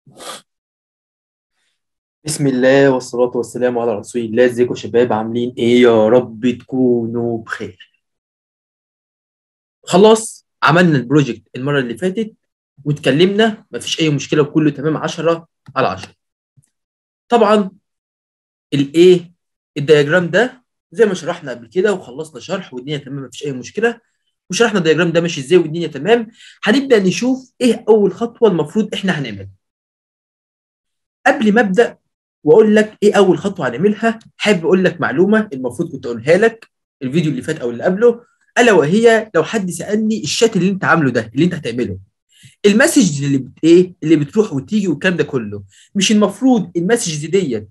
بسم الله والصلاة والسلام على رسول الله ازيكم يا شباب عاملين ايه يا رب تكونوا بخير خلاص عملنا البروجكت المرة اللي فاتت واتكلمنا مفيش اي مشكلة وكله تمام 10 على 10 طبعا الايه الدياجرام ده زي ما شرحنا قبل كده وخلصنا شرح والدنيا تمام مفيش اي مشكلة وشرحنا الدياجرام ده ماشي ازاي والدنيا تمام هنبدأ نشوف ايه اول خطوة المفروض احنا هنعملها قبل ما ابدا واقول لك ايه اول خطوه هنعملها حابب اقول لك معلومه المفروض كنت اقولها لك الفيديو اللي فات او اللي قبله الا وهي لو حد سالني الشات اللي انت عامله ده اللي انت هتعمله المسج اللي بت ايه اللي بتروح وتيجي والكلام ده كله مش المفروض المسج دي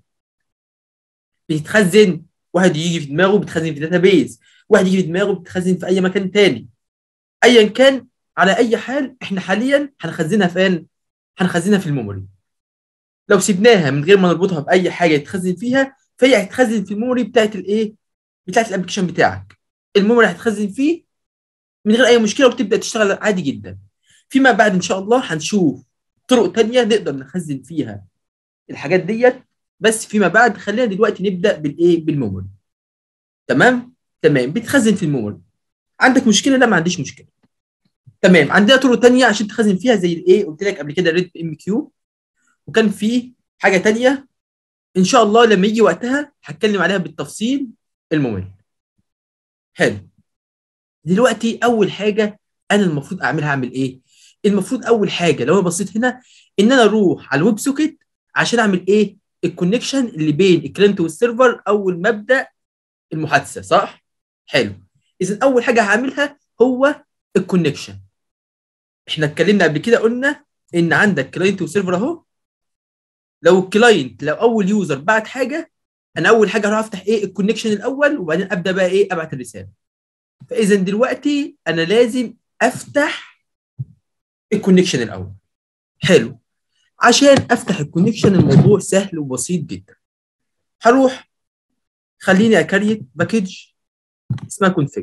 بتتخزن واحد يجي في دماغه بتخزن في داتابيز واحد يجي في دماغه بتخزن في اي مكان تاني ايا كان على اي حال احنا حاليا هنخزنها فين هنخزنها في الميموري لو سيبناها من غير ما نربطها باي حاجه يتخزن فيها فهي هتتخزن في الميموري بتاعت الايه بتاعت الابلكيشن بتاعك الميموري هتخزن فيه من غير اي مشكله وبتبدا تشتغل عادي جدا فيما بعد ان شاء الله هنشوف طرق تانية نقدر نخزن فيها الحاجات ديت بس فيما بعد خلينا دلوقتي نبدا بالايه بالميموري تمام تمام بتخزن في الميموري عندك مشكله لا ما عنديش مشكله تمام عندنا طرق تانية عشان تخزن فيها زي الايه قلت لك قبل كده ريد ام كيو وكان في حاجه تانية ان شاء الله لما يجي وقتها هتكلم عليها بالتفصيل الممل حلو دلوقتي اول حاجه انا المفروض اعملها اعمل ايه المفروض اول حاجه لو انا بصيت هنا ان انا اروح على الويب سوكيت عشان اعمل ايه الكونكشن اللي بين الكلاينت والسيرفر اول ما ابدا المحادثه صح حلو اذا اول حاجه هعملها هو الكونكشن احنا اتكلمنا قبل كده قلنا ان عندك كلاينت وسيرفر اهو لو الكلاينت لو اول يوزر بعت حاجه انا اول حاجه هروح افتح ايه الكونكشن الاول وبعدين ابدا بقى ايه ابعت الرساله فاذا دلوقتي انا لازم افتح الكونكشن الاول حلو عشان افتح الكونكشن الموضوع سهل وبسيط جدا هروح خليني اكريت باكج اسمها كونفيج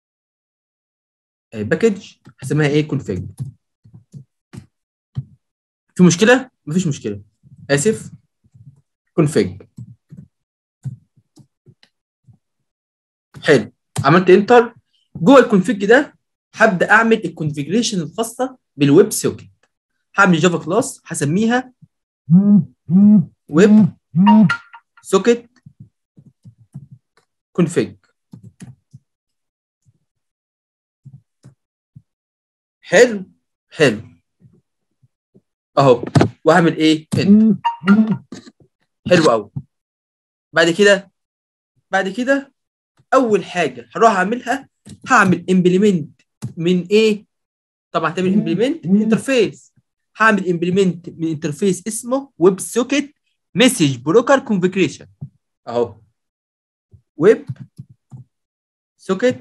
باكج هسميها ايه كونفيج في مشكله مفيش مشكله اسف config حلو عملت انتر جوه الكونفيج ده هبدا اعمل الكونفيجريشن الخاصه بالويب سوكيت هعمل جافا كلاس هسميها ويب سوكيت config حلو حلو اهو واعمل ايه انت حلو قوي بعد كده بعد كده اول حاجه هروح اعملها هعمل امبلمنت من ايه طبعا هتعمل امبلمنت من انترفيس هعمل امبلمنت من انترفيس اسمه ويب سوكيت مسج بروكر كونفيجريشن اهو ويب سوكيت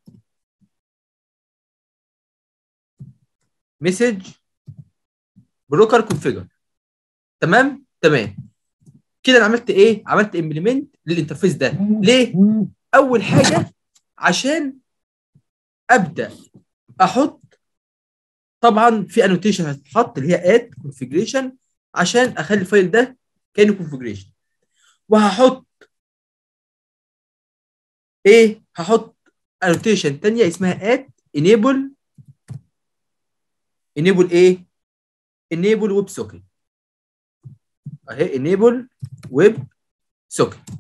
مسج بروكر كونفيجر تمام تمام كده انا عملت ايه عملت امبلمنت للانترفيس ده ليه اول حاجه عشان ابدا احط طبعا في انوتيشن هتتحط اللي هي اد كونفيجريشن عشان اخلي الفايل ده كانه كونفيجريشن وهحط ايه هحط انوتيشن ثانيه اسمها اد enable enable ايه enable web socket اهي enable web socket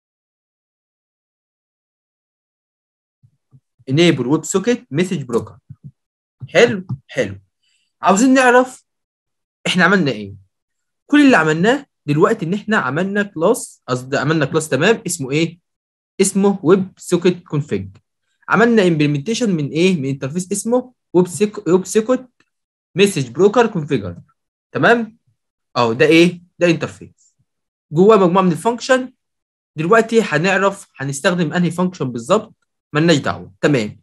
enable web socket message broker حلو حلو عاوزين نعرف احنا عملنا ايه كل اللي عملناه دلوقتي ان احنا عملنا كلاس قصدي عملنا كلاس تمام اسمه ايه اسمه ويب سوكيت كونفيج عملنا امبلمنتيشن من ايه من انترفيس اسمه ويب ويب سوكيت مسج بروكر كونفيجر تمام اهو ده ايه ده انترفيس جواه مجموعه من الفانكشن دلوقتي هنعرف هنستخدم انهي فانكشن بالظبط مالناش دعوه تمام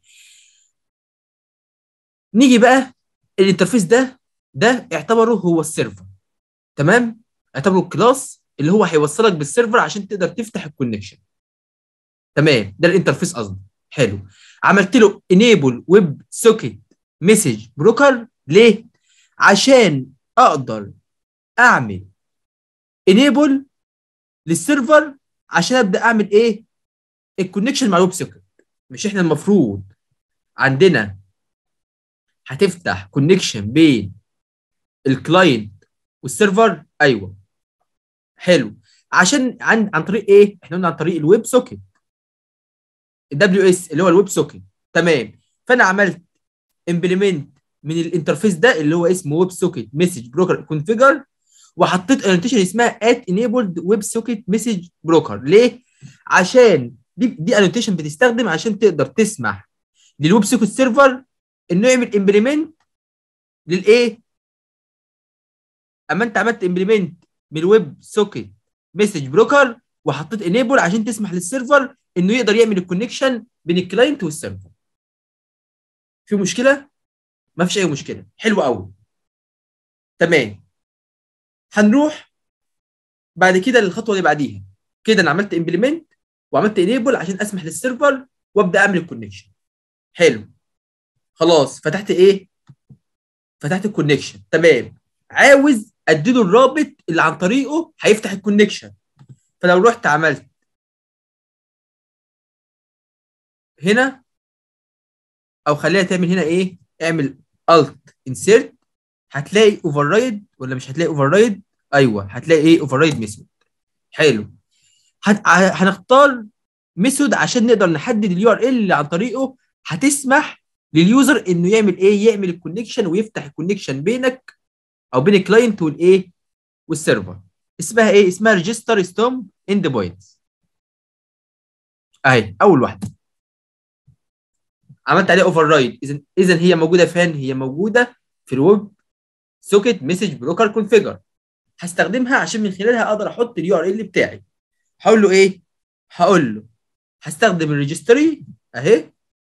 نيجي بقى الانترفيس ده ده اعتبره هو السيرفر تمام اعتبره الكلاس اللي هو هيوصلك بالسيرفر عشان تقدر تفتح الكونكشن تمام ده الانترفيس قصدي حلو عملت له enable web socket message broker ليه عشان اقدر اعمل انيبل للسيرفر عشان ابدا اعمل ايه الكونكشن مع الويب سوكت مش احنا المفروض عندنا هتفتح كونكشن بين الكلاينت والسيرفر ايوه حلو عشان عن عن طريق ايه احنا قلنا عن طريق الويب سوكت الدبليو اس اللي هو الويب سوكت تمام فانا عملت امبلمنت من الانترفيس ده اللي هو اسمه ويب سوكت مسج بروكر كونفيجر وحطيت انوتيشن اسمها ات انيبلد ويب سوكت مسج بروكر ليه عشان دي دي انوتيشن بتستخدم عشان تقدر تسمح للويب سوكت سيرفر انه يعمل امبلمنت للايه اما انت عملت امبلمنت من الويب سوكت مسج بروكر وحطيت انيبل عشان تسمح للسيرفر انه يقدر يعمل الكونكشن بين الكلاينت والسيرفر في مشكله ما فيش اي مشكله حلو قوي تمام هنروح بعد كده للخطوه اللي بعديها كده انا عملت امبلمنت وعملت انيبل عشان اسمح للسيرفر وابدا اعمل الكونكشن حلو خلاص فتحت ايه فتحت الكونكشن تمام عاوز اديله الرابط اللي عن طريقه هيفتح الكونكشن فلو رحت عملت هنا او خليها تعمل هنا ايه اعمل الت انسيرت هتلاقي اوفر ولا مش هتلاقي اوفر ايوه هتلاقي ايه اوفر ميثود حلو هت... هنختار ميثود عشان نقدر نحدد اليو ار ال اللي عن طريقه هتسمح لليوزر انه يعمل ايه يعمل الكونكشن ويفتح الكونكشن بينك او بين الكلاينت والايه والسيرفر اسمها ايه اسمها ريجستر ستوم اند بوينتس اهي اول واحده عملت عليها اوفر رايد اذا اذا هي موجوده فين هي موجوده في الويب سوكت مسج بروكر كونفيجر هستخدمها عشان من خلالها اقدر احط اليو ار ال بتاعي هقول له ايه هقول له هستخدم الريجستري اهي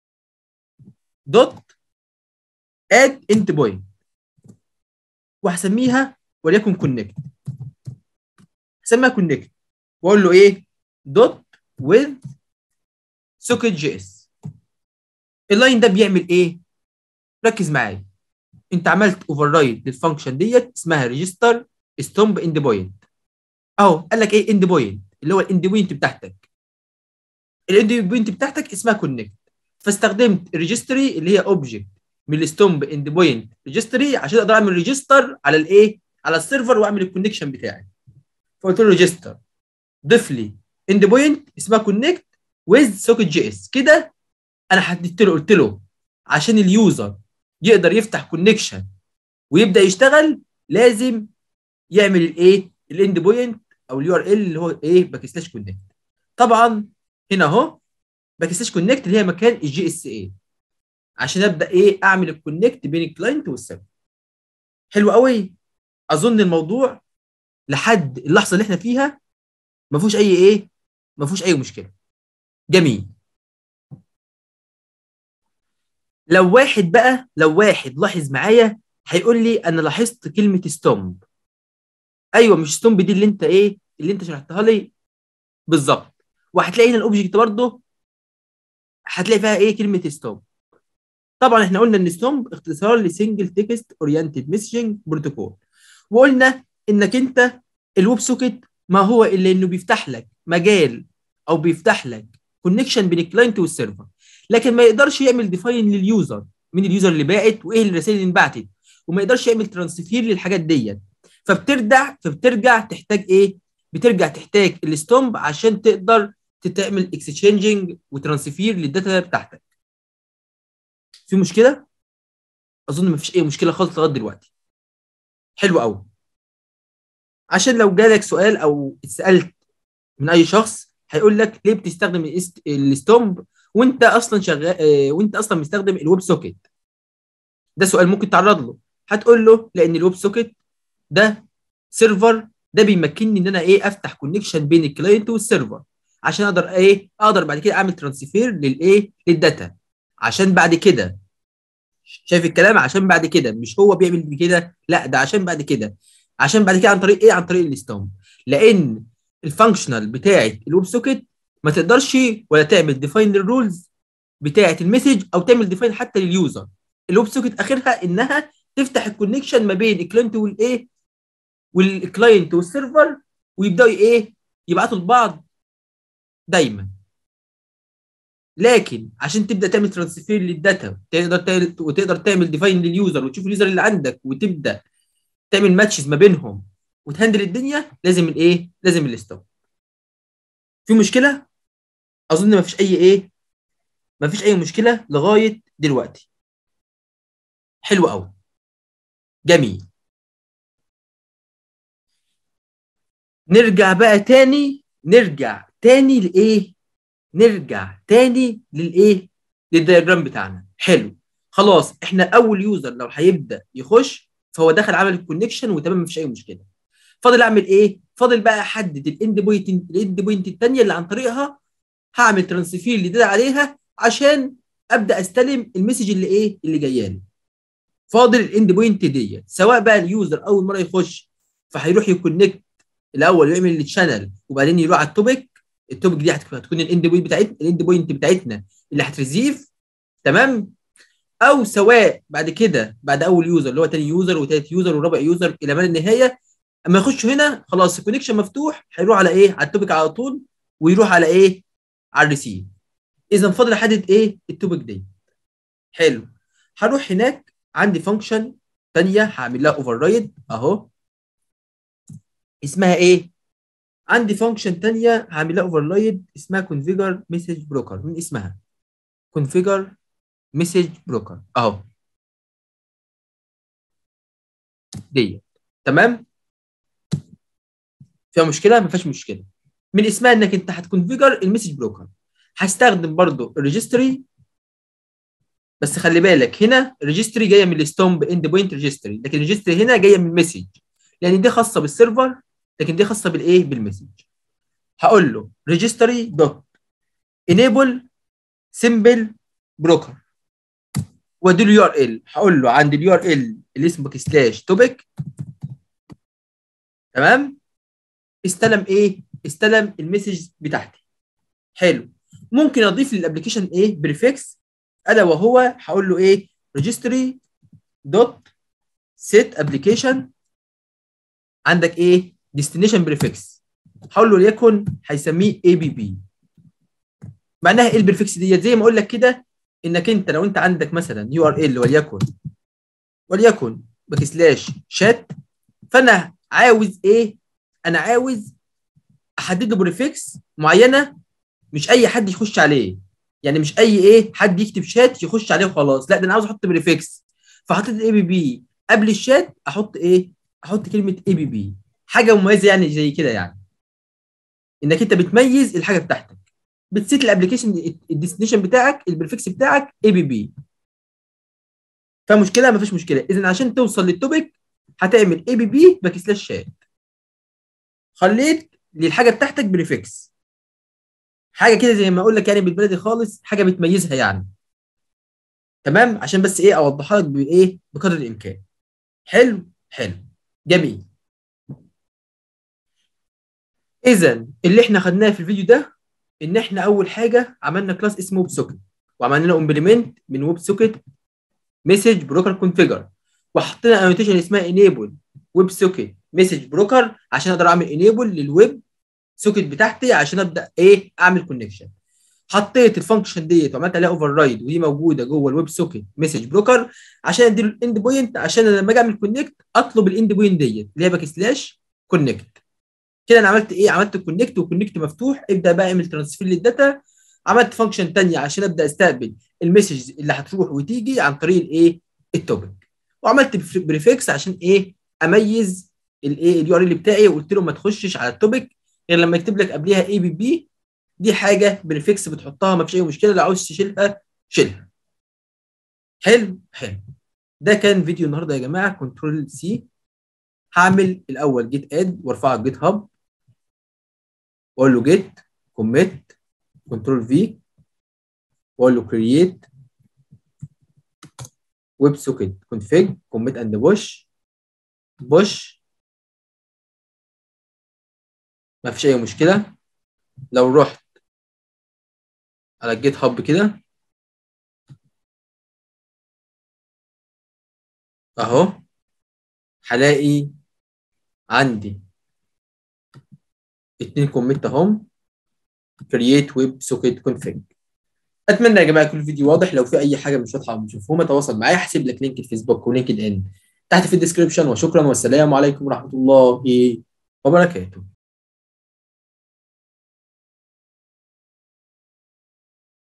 دوت اد انت بوينت وهسميها وليكن كونكت هسميها كونكت واقول له ايه دوت وذ سوكت جي اس اللاين ده بيعمل ايه ركز معايا انت عملت اوفر رايد للفانكشن ديت اسمها ريجستر ستومب اند بوينت اهو قال لك ايه اند بوينت اللي هو الاند بوينت بتاعتك الاند بوينت بتاعتك اسمها كونكت فاستخدمت ريجستري اللي هي اوبجكت من الستومب اند بوينت ريجستري عشان اقدر اعمل ريجستر على الايه على السيرفر واعمل الكونكشن بتاعي فقلت له ريجستر ضيف لي اند بوينت اسمها كونكت ويز سوكت جي اس كده انا حددت له قلت له عشان اليوزر يقدر يفتح كونكشن ويبدا يشتغل لازم يعمل الايه الاند بوينت او اليو ار ال اللي هو ايه باك سلاش كونكت طبعا هنا اهو باك سلاش كونكت اللي هي مكان الجي اس اي عشان ابدا ايه اعمل الكونكت بين الكلاينت والسيرفر حلو قوي اظن الموضوع لحد اللحظه اللي احنا فيها ما فيهوش اي ايه ما فيهوش اي مشكله جميل لو واحد بقى لو واحد لاحظ معايا هيقول لي انا لاحظت كلمه ستومب ايوه مش ستومب دي اللي انت ايه اللي انت شرحتها لي بالظبط وهتلاقي هنا الاوبجكت برضه هتلاقي فيها ايه كلمه ستومب طبعا احنا قلنا ان ستومب اختصار لسنجل تكست اورينتد مسجنج بروتوكول وقلنا انك انت الويب سوكت ما هو الا انه بيفتح لك مجال او بيفتح لك كونكشن بين الكلاينت والسيرفر لكن ما يقدرش يعمل ديفاين لليوزر مين اليوزر اللي باعت وايه الرسائل اللي انبعتت وما يقدرش يعمل ترانسفير للحاجات ديت فبترجع فبترجع تحتاج ايه بترجع تحتاج الستومب عشان تقدر تعمل اكسشينجنج وترانسفير للداتا بتاعتك في مشكله اظن ما فيش اي مشكله خالص لغايه دلوقتي حلو قوي عشان لو جالك سؤال او اتسالت من اي شخص هيقول لك ليه بتستخدم الستومب وانت اصلا شغال وانت اصلا مستخدم الويب سوكت ده سؤال ممكن تعرض له هتقول له لان الويب سوكت ده سيرفر ده بيمكنني ان انا ايه افتح كونكشن بين الكلاينت والسيرفر عشان اقدر ايه اقدر بعد كده اعمل ترانسفير للايه للداتا عشان بعد كده شايف الكلام عشان بعد كده مش هو بيعمل كده لا ده عشان بعد كده عشان بعد كده عن طريق ايه عن طريق الستوم لان الفانكشنال بتاعه الويب سوكت ما تقدرش ولا تعمل ديفاين للرولز بتاعه المسج او تعمل ديفاين حتى لليوزر الويب سوكت اخرها انها تفتح الكونكشن ما بين الكلاينت والايه والكلاينت والسيرفر ويبداوا ايه يبعتوا لبعض دايما لكن عشان تبدا تعمل ترانسفير للداتا تقدر وتقدر تعمل ديفاين لليوزر وتشوف اليوزر اللي عندك وتبدا تعمل ماتشز ما بينهم وتهندل الدنيا لازم الايه لازم الستوب في مشكله اظن ما فيش اي ايه ما فيش اي مشكله لغايه دلوقتي حلو قوي جميل نرجع بقى تاني نرجع تاني لايه نرجع تاني للايه للدياجرام بتاعنا حلو خلاص احنا اول يوزر لو هيبدا يخش فهو دخل عمل الكونكشن وتمام مفيش اي مشكله فاضل اعمل ايه فاضل بقى احدد الاند بوينت الاند بوينت الثانيه اللي عن طريقها هعمل ترانسفير لداتا عليها عشان ابدا استلم المسج اللي ايه اللي جايه لي فاضل الاند بوينت ديت سواء بقى اليوزر اول مره يخش فهيروح يكونكت الاول يعمل الشانل وبعدين يروح على التوبيك التوبيك دي هتكون الاند بوينت بتاعتنا الاند بوينت بتاعتنا اللي هتريزيف تمام او سواء بعد كده بعد اول يوزر اللي هو تاني يوزر وتالت يوزر ورابع يوزر الى ما النهايه اما يخش هنا خلاص الكونكشن مفتوح هيروح على ايه على التوبيك على طول ويروح على ايه على الريسيف اذا فاضل احدد ايه التوبيك دي حلو هروح هناك عندي فانكشن ثانيه هعمل لها اوفر رايد اهو اسمها ايه عندي فانكشن ثانيه هعمل لها اوفر رايد اسمها كونفيجر مسج بروكر من اسمها كونفيجر مسج بروكر اهو دي تمام فيها مشكله ما فيهاش مشكله من اسمها انك انت هتكونفيجر المسج بروكر هستخدم برضو الريجستري بس خلي بالك هنا الريجستري جايه من الستومب اند بوينت ريجستري لكن الريجستري هنا جايه من المسج لان دي خاصه بالسيرفر لكن دي خاصه بالايه بالمسج هقول له ريجستري دوت انيبل سمبل بروكر وادي له يو ار ال هقول له عند اليو ار ال اللي اسمه سلاش توبيك تمام استلم ايه استلم المسج بتاعتي حلو ممكن اضيف للابلكيشن ايه بريفكس الا وهو هقول له ايه ريجستري دوت سيت ابلكيشن عندك ايه ديستنيشن بريفكس هقول له ليكن هيسميه اي بي بي معناها ايه البريفكس ديت زي ما اقول لك كده انك انت لو انت عندك مثلا يو ار ال وليكن وليكن باك سلاش شات فانا عاوز ايه انا عاوز احدد له بريفكس معينه مش اي حد يخش عليه يعني مش اي ايه حد يكتب شات يخش عليه وخلاص لا ده انا عاوز احط بريفكس فحطيت الاي بي بي قبل الشات احط ايه احط كلمه اي بي بي حاجه مميزه يعني زي كده يعني انك انت بتميز الحاجه بتاعتك بتسيت الابلكيشن الديستنيشن بتاعك البريفكس بتاعك اي بي بي فمشكله ما فيش مشكله اذا عشان توصل للتوبيك هتعمل اي بي بي باك سلاش شات خليت للحاجه بتاعتك بريفكس حاجه كده زي ما اقول لك يعني بالبلدي خالص حاجه بتميزها يعني تمام عشان بس ايه اوضحها لك بايه بقدر الامكان حلو حلو جميل اذا اللي احنا خدناه في الفيديو ده ان احنا اول حاجه عملنا كلاس اسمه ويب سوكت وعملنا له امبلمنت من ويب سوكت مسج بروكر كونفيجر وحطينا انوتيشن اسمها انيبل ويب سوكت مسج بروكر عشان اقدر اعمل انيبل للويب سوكت بتاعتي عشان ابدا ايه اعمل كونكشن حطيت الفانكشن ديت وعملت عليها اوفر رايد ودي موجوده جوه الويب سوكت مسج بروكر عشان اديله الاند بوينت عشان لما اجي اعمل كونكت اطلب الاند بوينت ديت اللي هي باك سلاش كونكت كده انا عملت ايه عملت كونكت وكونكت مفتوح ابدا بقى اعمل ترانسفير للداتا عملت فانكشن ثانيه عشان ابدا استقبل المسج اللي هتروح وتيجي عن طريق الايه التوبيك وعملت بريفكس عشان ايه اميز الايه اليو ار ال بتاعي وقلت له ما تخشش على التوبيك غير لما يكتب لك قبلها اي بي بي دي حاجه بريفكس بتحطها ما فيش اي مشكله لو عاوز تشيلها شيلها حلو حلو ده كان فيديو النهارده يا جماعه كنترول سي هعمل الاول جيت اد وارفعه على جيت هاب واقول له جيت كوميت كنترول في واقول له كرييت ويب سوكيت كونفيج كوميت اند بوش بوش ما فيش اي مشكله لو رحت على الجيت هاب كده اهو هلاقي عندي اتنين كومنت اهم كرييت ويب سوكيت كونفيج اتمنى يا جماعه يكون الفيديو واضح لو في اي حاجه مش واضحه او مش مفهومه تواصل معايا هسيب لك لينك الفيسبوك ولينكد ان تحت في الديسكربشن وشكرا والسلام عليكم ورحمه الله وبركاته